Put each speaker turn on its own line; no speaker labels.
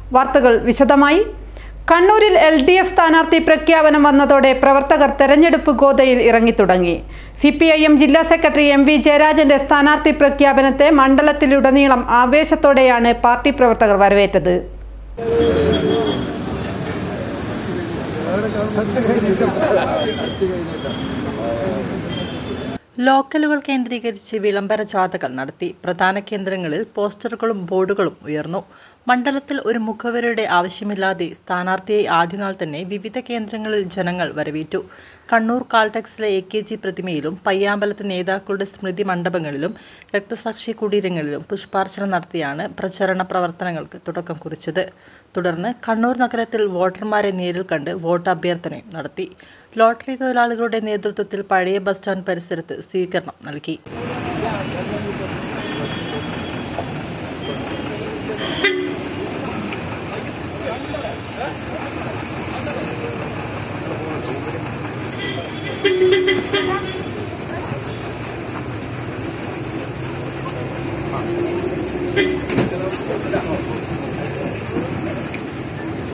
വാർത്തകൾ വിശദമായി കണ്ണൂരിൽ എൽ ഡി എഫ് സ്ഥാനാർത്ഥി പ്രഖ്യാപനം വന്നതോടെ പ്രവർത്തകർ തെരഞ്ഞെടുപ്പ് ഗോതയിൽ ഇറങ്ങിത്തുടങ്ങി സി പി ഐ എം ജില്ലാ സെക്രട്ടറി എം വി ജയരാജന്റെ സ്ഥാനാർത്ഥി പ്രഖ്യാപനത്തെ മണ്ഡലത്തിലുടനീളം ആവേശത്തോടെയാണ് പാർട്ടി പ്രവർത്തകർ വരവേറ്റത്
ലോക്കലുകൾ കേന്ദ്രീകരിച്ച് വിളംബര ജാഥകൾ നടത്തി പ്രധാന കേന്ദ്രങ്ങളിൽ പോസ്റ്ററുകളും ബോർഡുകളും ഉയർന്നു മണ്ഡലത്തിൽ ഒരു മുഖവരുടെ ആവശ്യമില്ലാതെ സ്ഥാനാർത്ഥിയെ ആദ്യനാൾ തന്നെ വിവിധ കേന്ദ്രങ്ങളിൽ ജനങ്ങൾ വരവേറ്റു കണ്ണൂർ കാൾടെക്സിലെ എ കെ ജി പ്രതിമയിലും പയ്യാമ്പലത്തെ നേതാക്കളുടെ സ്മൃതി മണ്ഡപങ്ങളിലും രക്തസാക്ഷി കുടീരങ്ങളിലും പുഷ്പാർച്ചന നടത്തിയാണ് പ്രചരണ പ്രവർത്തനങ്ങൾക്ക് തുടക്കം കുറിച്ചത് തുടർന്ന് കണ്ണൂർ നഗരത്തിൽ വോട്ടർമാരെ നേരിൽ കണ്ട് വോട്ട് അഭ്യർത്ഥനയും നടത്തി ലോട്ടറി തൊഴിലാളികളുടെ നേതൃത്വത്തിൽ പഴയ ബസ് സ്റ്റാൻഡ് പരിസരത്ത് സ്വീകരണം നൽകി